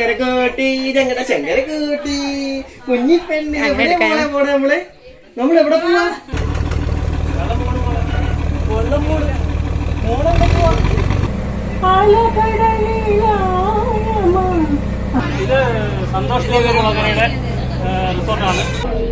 ചക്കര കൂട്ടി ഞങ്ങളുടെ ചങ്കര കൂട്ടി കുഞ്ഞിപ്പെണ്ണ് എവിടെ പോണെ പോണെ നമ്മള് നമ്മൾ എവിടെ പോവാ കൊല്ലം പോണ്. മോളെവിടെ പോവാ? ഇത് സന്തോഷ് ഗോപി കുളക്കരയുടെ റിസോർട്ടാണ്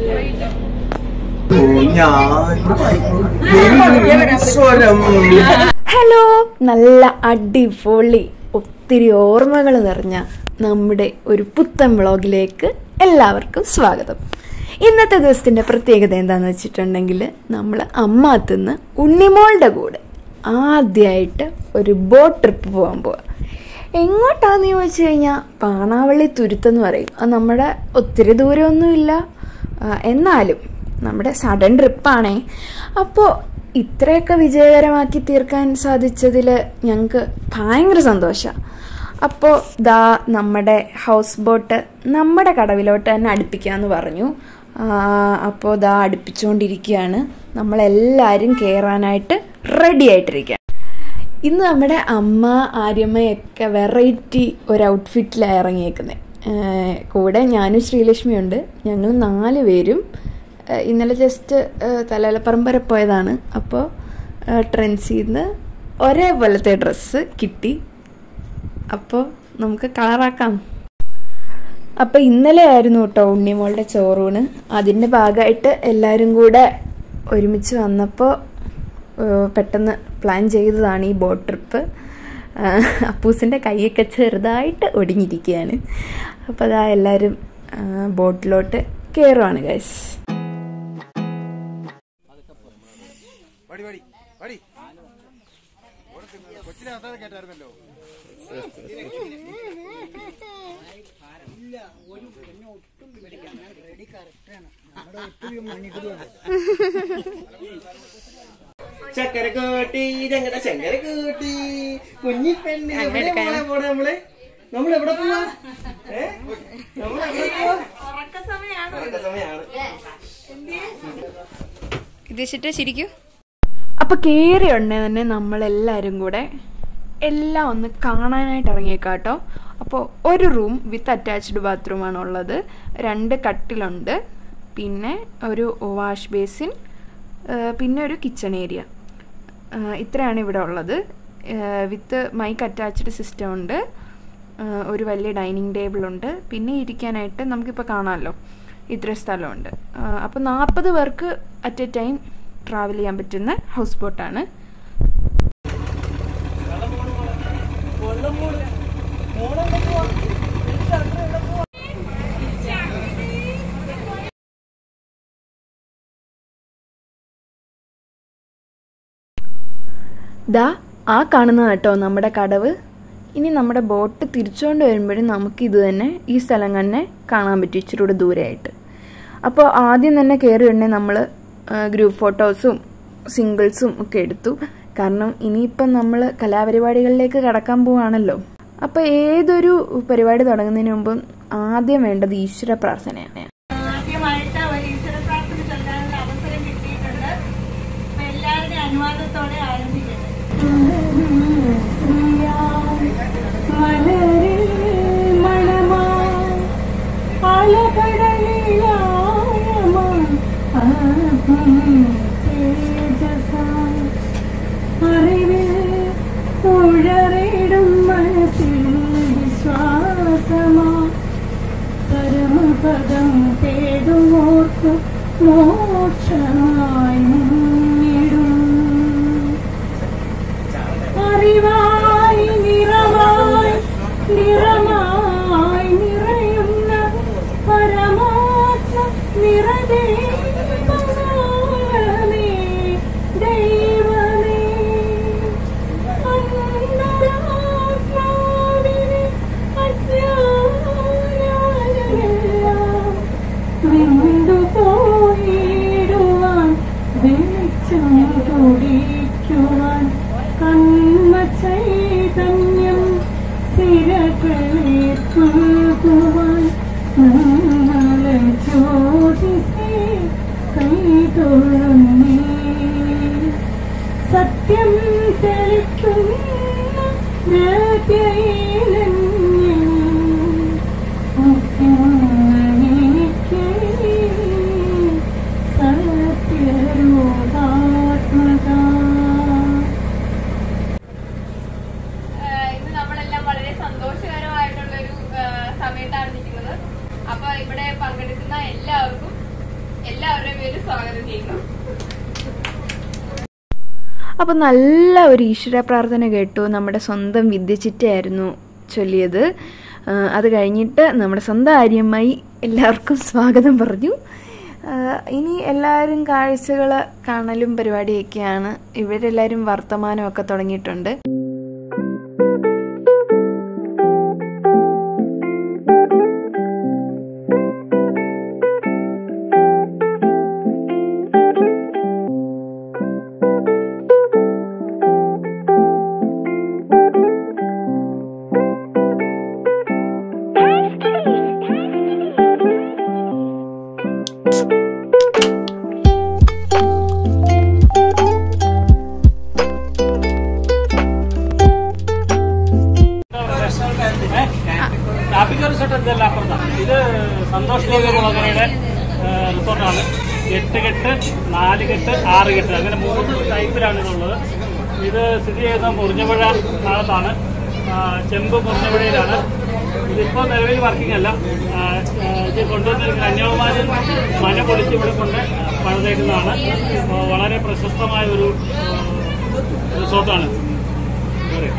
സ്വരം ഹലോ നല്ല അടിപൊളി ഒത്തിരി ഓർമ്മകൾ നിറഞ്ഞ നമ്മുടെ ഒരു പുത്തൻ വ്ളോഗിലേക്ക് എല്ലാവർക്കും സ്വാഗതം ഇന്നത്തെ ദിവസത്തിൻ്റെ പ്രത്യേകത എന്താണെന്ന് വെച്ചിട്ടുണ്ടെങ്കിൽ നമ്മൾ അമ്മാത്തുനിന്ന് ഉണ്ണിമോളുടെ കൂടെ ആദ്യമായിട്ട് ഒരു ബോട്ട് ട്രിപ്പ് പോകാൻ പോവാം എങ്ങോട്ടാന്ന് ചോദിച്ചു കഴിഞ്ഞാൽ പാണാവള്ളി തുരുത്തെന്ന് പറയും അത് നമ്മുടെ ഒത്തിരി ദൂരമൊന്നുമില്ല ആ, എന്നാലും നമ്മുടെ സഡൻ ട്രിപ്പാണേ അപ്പോൾ ഇത്രയൊക്കെ വിജയകരമാക്കി തീർക്കാൻ സാധിച്ചതിൽ ഞങ്ങൾക്ക് ഭയങ്കര സന്തോഷമാണ് അപ്പോൾ ദാ നമ്മുടെ ഹൗസ് ബോട്ട് നമ്മുടെ കടവിലോട്ട് തന്നെ അടുപ്പിക്കാമെന്ന് പറഞ്ഞു അപ്പോൾ ദാ അടുപ്പിച്ചുകൊണ്ടിരിക്കുകയാണ് നമ്മളെല്ലാവരും കയറാനായിട്ട് റെഡി ആയിട്ടിരിക്കുക ഇന്ന് നമ്മുടെ അമ്മ ആര്യമ്മയൊക്കെ വെറൈറ്റി ഒരു ഔട്ട്ഫിറ്റിലാണ് ഇറങ്ങിയേക്കുന്നത് കൂടെ ഞാനും ശ്രീലക്ഷ്മിയുണ്ട് ഞങ്ങൾ നാല് പേരും ഏഹ് ഇന്നലെ ജസ്റ്റ് തലയിലപ്പറമ്പ് വരെ പോയതാണ് അപ്പോൾ ട്രെൻസിൽ നിന്ന് ഒരേപോലത്തെ ഡ്രസ്സ് കിട്ടി അപ്പോൾ നമുക്ക് കളറാക്കാം അപ്പോൾ ഇന്നലെ ആയിരുന്നു കേട്ടോ ഉണ്ണിമോളുടെ ചോറൂണ് അതിൻ്റെ ഭാഗമായിട്ട് എല്ലാവരും കൂടെ ഒരുമിച്ച് വന്നപ്പോൾ ഏഹ് പെട്ടെന്ന് പ്ലാൻ ചെയ്തതാണ് ഈ ബോട്ട് ട്രിപ്പ് അപ്പൂസിൻ്റെ കൈയൊക്കെ ചെറുതായിട്ട് ഒടിഞ്ഞിരിക്കുകയാണ് അപ്പോൾ അതാ എല്ലാവരും ബോട്ടിലോട്ട് കയറുവാണ് ഗൈസ് ചക്കര കൂട്ടി ഞങ്ങളുടെ ചങ്കര കൂട്ടി കുഞ്ഞിപ്പെണ്ണ് എവിടെ പോണെ പോണെ നമ്മള് നമ്മൾ എവിടെ പോവാ ഏ നമ്മൾ എവിടെ പോവാ ഉറക്ക സമയാണ് ഉദ്ദേശിച്ചിട്ട് ശരിക്കും അപ്പോൾ കയറിയ ഉടനെ തന്നെ നമ്മളെല്ലാവരും കൂടെ എല്ലാം ഒന്ന് കാണാനായിട്ട് ഇറങ്ങിയേക്കാം കേട്ടോ അപ്പോൾ ഒരു റൂം വിത്ത് അറ്റാച്ച്ഡ് ബാത്റൂമാണ് ഉള്ളത് രണ്ട് കട്ടിലുണ്ട് പിന്നെ ഒരു വാഷ് ബേസിൻ പിന്നെ ഒരു കിച്ചൺ ഏരിയ ഇത്രയാണ് ഇവിടെ ഉള്ളത് വിത്ത് മൈക്ക് അറ്റാച്ച്ഡ് സിസ്റ്റം ഉണ്ട് ആ, ഒരു വലിയ ഡൈനിങ് ടേബിൾ ഉണ്ട് പിന്നെ ഇരിക്കാനായിട്ട് നമുക്കിപ്പോൾ കാണാമല്ലോ ഇത്ര സ്ഥലമുണ്ട് അപ്പോൾ നാൽപ്പത് പേർക്ക് അറ്റ് എ ടൈം ട്രാവൽ ചെയ്യാൻ പറ്റുന്ന ഹൗസ് ബോട്ടാണ് കൊല്ലം പോണ്. മോളെവിടെ പോവാ? ചക്കര എവിടെ പോവാ? ദാ ആ കാണുന്ന കേട്ടോ നമ്മുടെ കടവ് ഇനി നമ്മുടെ ബോട്ട് തിരിച്ചുകൊണ്ട് വരുമ്പോഴും നമുക്ക് ഇത് തന്നെ ഈ സ്ഥലം തന്നെ കാണാൻ പറ്റും ഇച്ചിരി കൂടെ ദൂരെയായിട്ട് അപ്പോൾ ആദ്യം തന്നെ കയറി ഉടനെ നമ്മൾ ഗ്രൂപ്പ് ഫോട്ടോസും സിംഗിൾസും ഒക്കെ എടുത്തു കാരണം ഇനിയിപ്പം നമ്മൾ കലാപരിപാടികളിലേക്ക് കടക്കാൻ പോവാണല്ലോ അപ്പോൾ ഏതൊരു പരിപാടി തുടങ്ങുന്നതിന് മുമ്പും ആദ്യം വേണ്ടത് ഈശ്വര പ്രാർത്ഥനയാണ് ആദ്യമായിട്ട് ഒരു ഈശ്വര പ്രാർത്ഥന ചൊല്ലാനുള്ള അവസരം കിട്ടിയിട്ടുണ്ട് അപ്പൊ എല്ലാവരുടെയും അനുവാദത്തോടെ ആരംഭിക്കട്ടെ അറിവിൽ ഉഴറിടും മനസ്സിൽ വിശ്വാസമാ പരമപദം തേടുമോർക്കു മോക്ഷമായി മുന്നിടും അറിവായി നിറമായി നിറമായി നിറയുന്ന പരമാത്മ നിറദേവമേ ദൈവമേ അന്തരാത്മാവിനെ അജ്ഞാനമെല്ലാം വിണ്ടുപോയിടുവാൻ വെളിച്ചം കുടിക്കുവാൻ കന്മ ചൈതന്യം സിരകളിൽ പുൽകുവാൻ മംഗള ജ്യോതിസേ കൈതൊഴുന്നേ സത്യം തെളിക്കുന്ന ഹൃദയങ്ങളിൽ അപ്പോൾ നല്ല ഒരു ഈശ്വര പ്രാർത്ഥന കേട്ടു നമ്മുടെ സ്വന്തം വിദ്യചിറ്റയായിരുന്നു ചൊല്ലിയത് ആ, അത് കഴിഞ്ഞിട്ട് നമ്മുടെ സ്വന്തം ആര്യമായി എല്ലാവർക്കും സ്വാഗതം പറഞ്ഞു ആ, ഇനി എല്ലാവരും കാഴ്ചകൾ കാണലും പരിപാടിയൊക്കെയാണ് ഇവരെല്ലാവരും വർത്തമാനമൊക്കെ തുടങ്ങിയിട്ടുണ്ട് ട്രാഫിക് റിസോർട്ട് എന്തല്ല അപ്പുറത്താണ് ഇത് സന്തോഷ് ദേവി കുളങ്ങരയുടെ റിസോർട്ടാണ് എട്ട് കെട്ട് നാല് കെട്ട് ആറ് കെട്ട് അങ്ങനെ മൂന്ന് ടൈപ്പിലാണ് ഇതുള്ളത് ഇത് സ്ഥിതി ചെയ്യുന്ന മുറിഞ്ഞപുഴ ഭാഗത്താണ് ആ, ചെമ്പ് മുറിഞ്ഞപുഴയിലാണ് ഇതിപ്പോൾ നിലവിൽ വർക്കിംഗ് അല്ല ആ, ആ, ഇത് കൊണ്ടുവന്നിരിക്കുന്ന കന്യാകുമാരി മന പൊളിച്ച് ഇവിടെ കൊണ്ട് പണിതേക്കുന്നതാണ് അപ്പോൾ വളരെ പ്രശസ്തമായ ഒരു ആ, റിസോർട്ടാണ് ഇത്.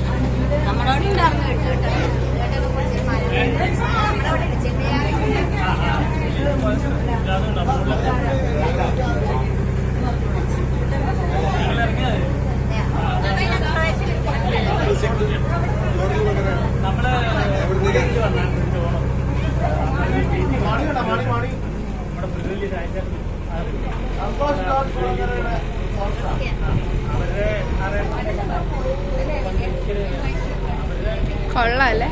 നമ്മള് ഇവിടേക്ക് വന്നാ ചോളം. നമ്മുടെ പുല്ലുവലി രാജാ കൊള്ളാം അല്ലേ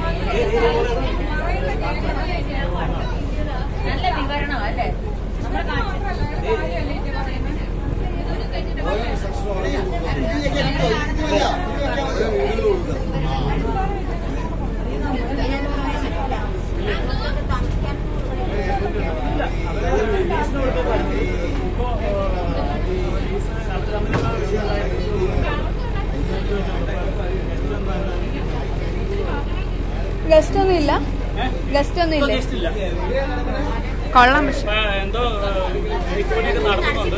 ഗസ്റ്റ് ഒന്നും ഇല്ല ഗസ്റ്റ് ഒന്നും ഇല്ലേ ഇല്ല കൊള്ളാം പക്ഷെ ഇപ്പൊ എന്തോ ഇപ്പണിയൊക്കെ നടത്തുന്നുണ്ട്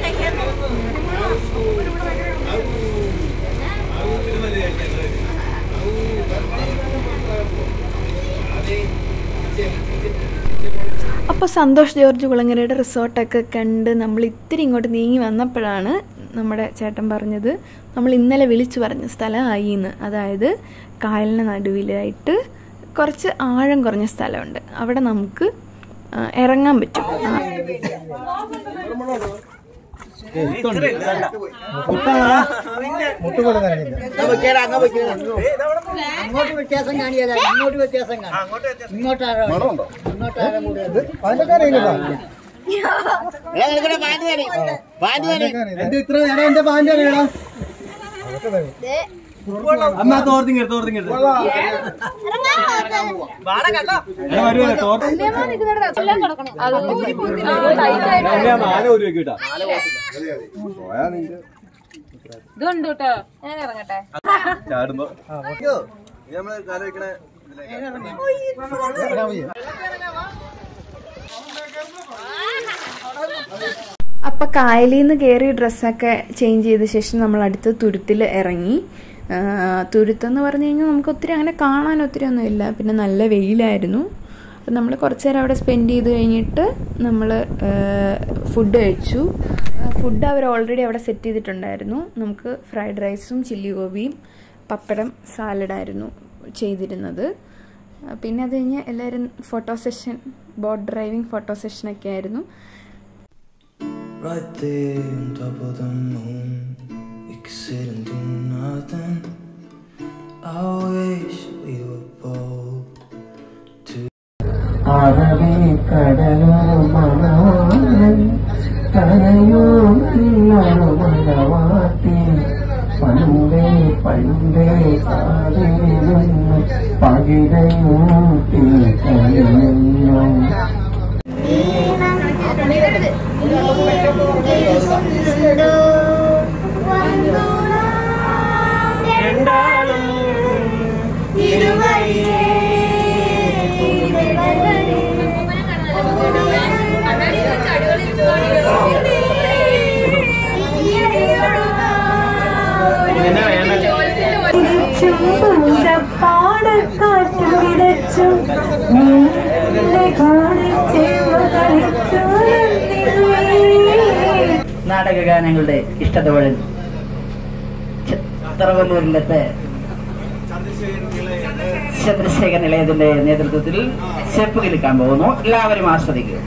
അപ്പോൾ സന്തോഷ് ജോർജ് കുളങ്ങരയുടെ റിസോർട്ടൊക്കെ കണ്ട് നമ്മൾ ഇത്തിരി ഇങ്ങോട്ട് നീങ്ങി വന്നപ്പോഴാണ് നമ്മുടെ ചേട്ടൻ പറഞ്ഞത് നമ്മൾ ഇന്നലെ വിളിച്ചു പറഞ്ഞ സ്ഥലമായി എന്ന് അതായത് കായലിന് നടുവിലായിട്ട് കുറച്ച് ആഴം കുറഞ്ഞ സ്ഥലമുണ്ട് അവിടെ നമുക്ക് ആ, ഇറങ്ങാൻ പറ്റും ആ, അങ്ങോട്ട് വ്യത്യാസം കാണിയല്ല ഇങ്ങോട്ട് വ്യത്യാസം കാണും ഇങ്ങോട്ടാരോ ഇങ്ങോട്ടാരോ കൂടിയത് എന്റെ ഇത്ര എടാ എന്റെ പാൻറ് അറിയടാ അമ്മ തോർത്തിങ്ങ തോർത്തിങ്ങ അപ്പം കായലിൽ നിന്ന് കയറി ഡ്രസ്സൊക്കെ ചേഞ്ച് ചെയ്ത ശേഷം നമ്മൾ അടുത്ത് തുരുത്തിൽ ഇറങ്ങി ആ, തുരുത്തെന്ന് പറഞ്ഞു കഴിഞ്ഞാൽ നമുക്ക് ഒത്തിരി അങ്ങനെ കാണാൻ ഒത്തിരി ഒന്നുമില്ല പിന്നെ നല്ല വെയിലായിരുന്നു അപ്പം നമ്മൾ കുറച്ച് നേരം അവിടെ സ്പെൻഡ് ചെയ്ത് കഴിഞ്ഞിട്ട് നമ്മൾ ഫുഡ് കഴിച്ചു ഫുഡ് അവർ ഓൾറെഡി അവിടെ സെറ്റ് ചെയ്തിട്ടുണ്ടായിരുന്നു നമുക്ക് ഫ്രൈഡ് റൈസും ചില്ലി ഗോപിയും പപ്പടം സാലഡായിരുന്നു ചെയ്തിരുന്നത് ആ, പിന്നെ അത് കഴിഞ്ഞ് എല്ലാവരും photo session boat driving photo സെഷനൊക്കെ ആയിരുന്നു Right there on top of the moon, we could sit and do nothing. I wish we were both two. പണ്ടേ പണ്ടേ കാതിരുന്നു പകിടയൂട്ടി കഴിയുന്നു ും വിതച്ചും പാടക്കാറ്റും വിതച്ചും നീലെ കാണിച്ചേർന്ന് കളിച്ചു നന്ദിയേ. നാടകഗാനങ്ങളുടെ ഇഷ്ടത്തോഴൻ ചിത്രവല്ലൂരിലത്തെ ചന്ദ്രശേഖർ നിലയത്തിന്റെ നേതൃത്വത്തിൽ ചെപ്പ് കിളിക്കാൻ പോകുന്നു എല്ലാവരും ആസ്വദിക്കുക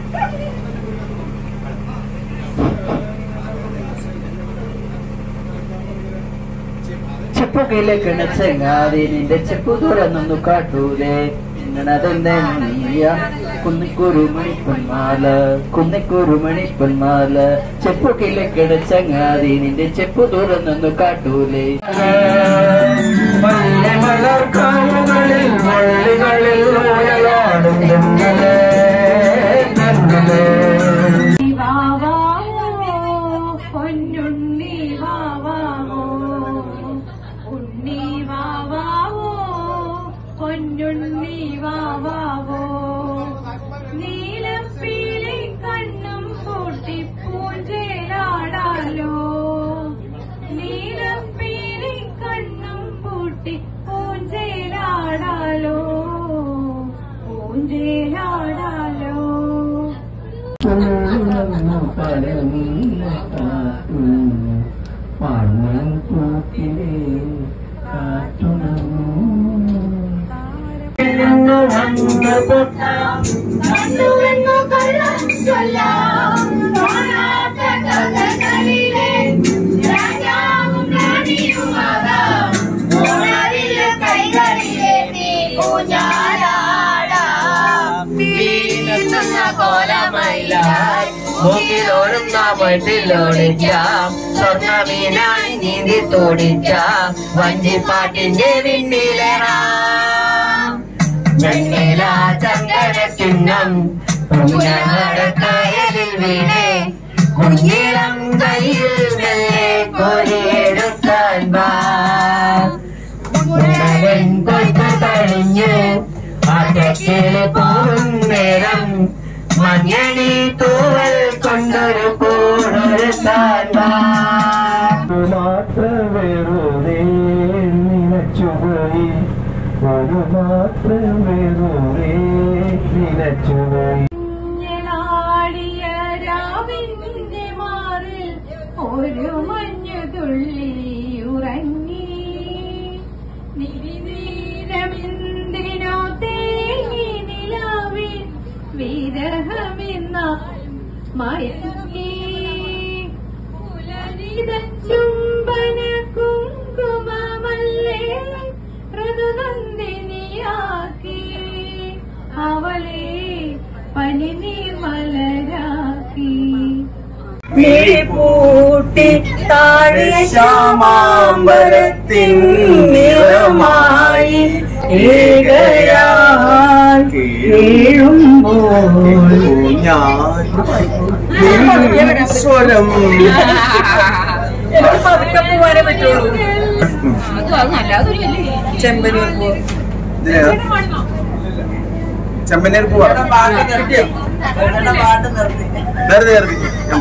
ചെപ്പ് കിളിക്കണ ചെങ്ങാതി നിന്റെ ചെപ്പ് തുറന്നൊന്നു കാട്ടൂലേ ഇങ്ങനതെന്തേ നീയ കുന്നിക്കുരു മണിപ്പൊന്മാല കുന്നിക്കുരു മണിപ്പൊന്മാല ചെപ്പ് കിളിക്കണ ചങ്ങാതി നിന്റെ ചെപ്പ് തുറന്നൊന്നു കാട്ടൂലേ മലർക്കാവുകളിൽ വള്ളികളിൽ ഊയലാടും തെന്നലേ, തെന്നലേ. വാവാവോ, പൊന്നുണ്ണി വാവാവോ, ഉണ്ണി വാവാവോ, പൊന്നുണ്ണി വാവാവോ. നീലപ്പീലി കണ്ണും പൂട്ടി പൂഞ്ചേലാടാലോ നീലപ്പീലി കണ്ണും പൂട്ടി പൂഞ്ചേലാടാലോ പൂഞ്ചേലാടാലോ ഉള്ളു പരന്നില്ല കാറ്റു, മണ്ണൻ പൂക്കിലെ കാറ്റുണർന്നു. ഇന്നു വന്ന പൊട്ട കണ്ടുവെന്നു കള്ളം ചൊല്ലാം കാണാത്ത കഥകളിലെ രാജാവും റാണിയുമാകാം ഓണവില്ല കൈകളിലെ നീ ഊഞ്ഞാലാടാം വീണെത്തുന്ന കോലമയിലായി മുകിലോടും നാമട്ടിലോടിക്കാം സ്വർണ്ണമീനായി നീന്തി തോടിക്കാം വഞ്ചിപ്പാട്ടിന്റെ വിണ്ണിലേറാം വെണ്ണില ചന്ദനക്കിണ്ണം കുഞ്ഞാടക്കായലിൽ വീണേ കുഞ്ഞിളം കയ്യിൽ മെല്ലെ കോരിയെടുക്കാൻ വാ ഉടവൻ കൊയ്ത്തു കഴിഞ്ഞ് ആറ്റക്കിളി പോകും നേരം മഞ്ഞണി തൂവൽ കൊണ്ടൊരു കൂടൊരു മാത്രമേ നിലച്ചുപോയി ഒരു മാത്രമേ നിലച്ചുപോയി കുഞ്ഞനാടിയ രാവിന്റെ മാറിൽ ഒരു മഞ്ഞു തുള്ളി ഉറങ്ങി നിരിനീരമെന്തിനോ തേങ്ങി നിലാവിൽ വിരഹമെന്ന മയങ്ങി പുലരിത ചുംബന കുങ്കുമമല്ലേ ഋതുനന്ദിനിയാക്കി അവളെ പനിനീർ മലരാക്കി പൂട്ടി താഴെ ശ്യാമാമ്പരത്തിൻ നിറമായി ഏകയാൽ വീഴുമ്പോൾ ഞാൻ സ്വരം ചെമ്പനീർ പൂവാ നേരത്തെ നേരത്തെ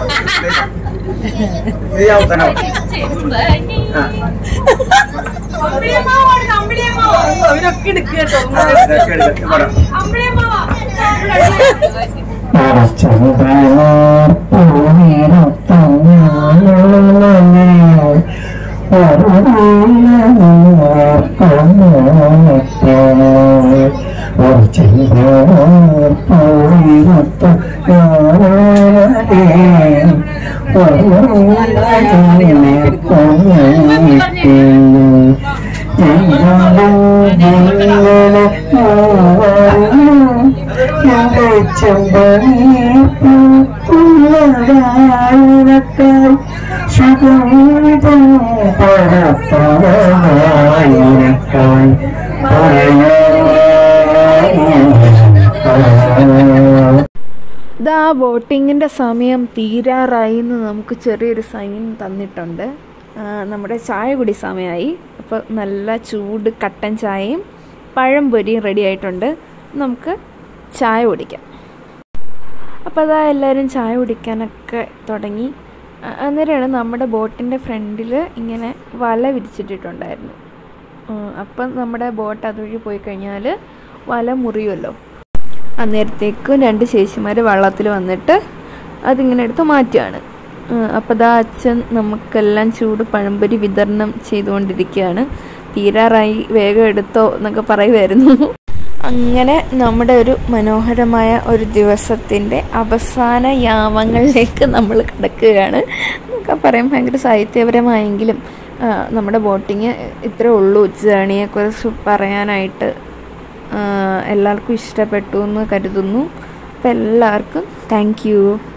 ഇത് ഞാൻ തന്നെ ആ. അവരൊക്കെ എടുക്കട്ടോ ആ, ഇതൊക്കെ എടുക്ക്. ഇവിടെ. ചെമ്പനീർക്കായി സുഗന്ധം പരപ്പായി പറയാ ഇതാ ബോട്ടിങ്ങിൻ്റെ സമയം തീരാറായി എന്ന് നമുക്ക് ചെറിയൊരു സൈൻ തന്നിട്ടുണ്ട് ആ, നമ്മുടെ ചായ കുടി സമയമായി അപ്പോൾ നല്ല ചൂട് കട്ടൻ ചായയും പഴംപൊരിയും റെഡി ആയിട്ടുണ്ട് നമുക്ക് ചായ കുടിക്കാം അപ്പോൾ അതാ എല്ലാവരും ചായ കുടിക്കാനൊക്കെ തുടങ്ങി അ- അന്നേരമാണ് നമ്മുടെ ബോട്ടിൻ്റെ ഫ്രണ്ടിൽ ഇങ്ങനെ വല വിരിച്ചിട്ടിട്ടുണ്ടായിരുന്നു അപ്പം നമ്മുടെ ബോട്ട് അതുവഴി പോയി കഴിഞ്ഞാൽ വല മുറിയുമല്ലോ അന്നേരത്തേക്കും രണ്ട് ചേച്ചിമാർ വള്ളത്തിൽ വന്നിട്ട് അതിങ്ങനെ എടുത്ത് മാറ്റുകയാണ് അപ്പോൾ ദാ അച്ഛൻ നമുക്കെല്ലാം ചൂട് പഴംപൊരി വിതരണം ചെയ്തുകൊണ്ടിരിക്കുകയാണ് തീരാറായി വേഗം എടുത്തോ എന്നൊക്കെ പറയുമായിരുന്നു അങ്ങനെ നമ്മുടെ ഒരു മനോഹരമായ ഒരു ദിവസത്തിൻ്റെ അവസാന യാമങ്ങളിലേക്ക് നമ്മൾ കിടക്കുകയാണ് എന്നൊക്കെ പറയും ഭയങ്കര സാഹിത്യപരമായെങ്കിലും ആ, നമ്മുടെ ബോട്ടിങ് ഇത്രേ ഉള്ളൂ ജേണിയെക്കുറിച്ച് പറയാനായിട്ട് ആ, എല്ലാവർക്കും ഇഷ്ടപ്പെട്ടു എന്ന് കരുതുന്നു അപ്പം എല്ലാവർക്കും താങ്ക് യു